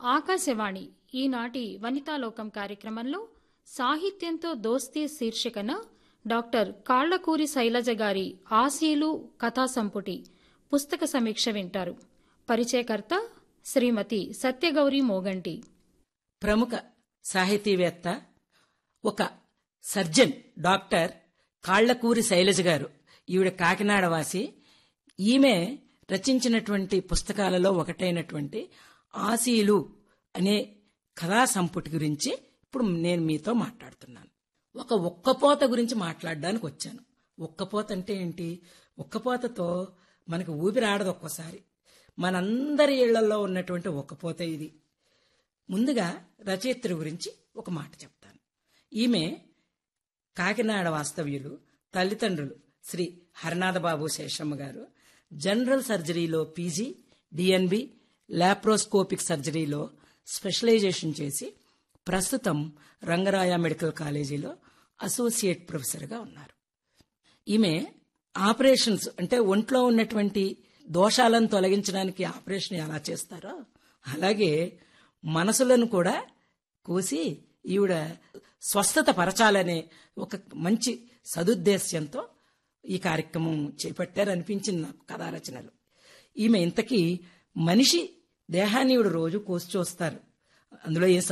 ఆకాశవాణి ఈనాటి వనితాలోకం కార్యక్రమంలో సాహిత్యంతో దోస్తీ శీర్షికన డాక్టర్ కాళ్లకూరి శైలజ గారి ఆశీలు కథా సంపుటి పుస్తక సమీక్ష వింటారు పరిచయకర్త శ్రీమతి సత్యగౌరి మోగంటి ప్రముఖ సాహితీవేత్త ఒక సర్జన్ డాక్టర్ కాళ్లకూరి శైలజ గారు ఈవిడ కాకినాడ వాసి ఈమె రచించినటువంటి పుస్తకాలలో ఒకటైనటువంటి ఆశీలు అనే కథా సంపుటి గురించి ఇప్పుడు నేను మీతో మాట్లాడుతున్నాను ఒక ఒక్కపోత గురించి మాట్లాడడానికి వచ్చాను ఒక్కపోత అంటే ఏంటి ఒక్కపోతతో మనకు ఊపిరాడదు ఒక్కోసారి మనందరి ఇళ్లలో ఉన్నటువంటి ఒక్కపోత ఇది ముందుగా రచయిత్రి గురించి ఒక మాట చెప్తాను ఈమె కాకినాడ వాస్తవ్యులు తల్లిదండ్రులు శ్రీ హరినాథబాబు శేషమ్మ గారు జనరల్ సర్జరీలో పీజీ డిఎన్బి లాప్రోస్కోపిక్ సర్జరీలో స్పెషలైజేషన్ చేసి ప్రస్తుతం రంగరాయ మెడికల్ కాలేజీలో అసోసియేట్ ప్రొఫెసర్గా ఉన్నారు ఈమె ఆపరేషన్స్ అంటే ఒంట్లో ఉన్నటువంటి దోషాలను తొలగించడానికి ఆపరేషన్ ఎలా చేస్తారో అలాగే మనసులను కూడా కోసి ఈవిడ స్వస్థత పరచాలనే ఒక మంచి సదుద్దేశ్యంతో ఈ కార్యక్రమం చేపట్టారనిపించింది నాకు కథా రచనలు ఈమె ఇంతకీ మనిషి దేహాన్ని ఈవిడ రోజు కోసి చూస్తారు అందులో ఏ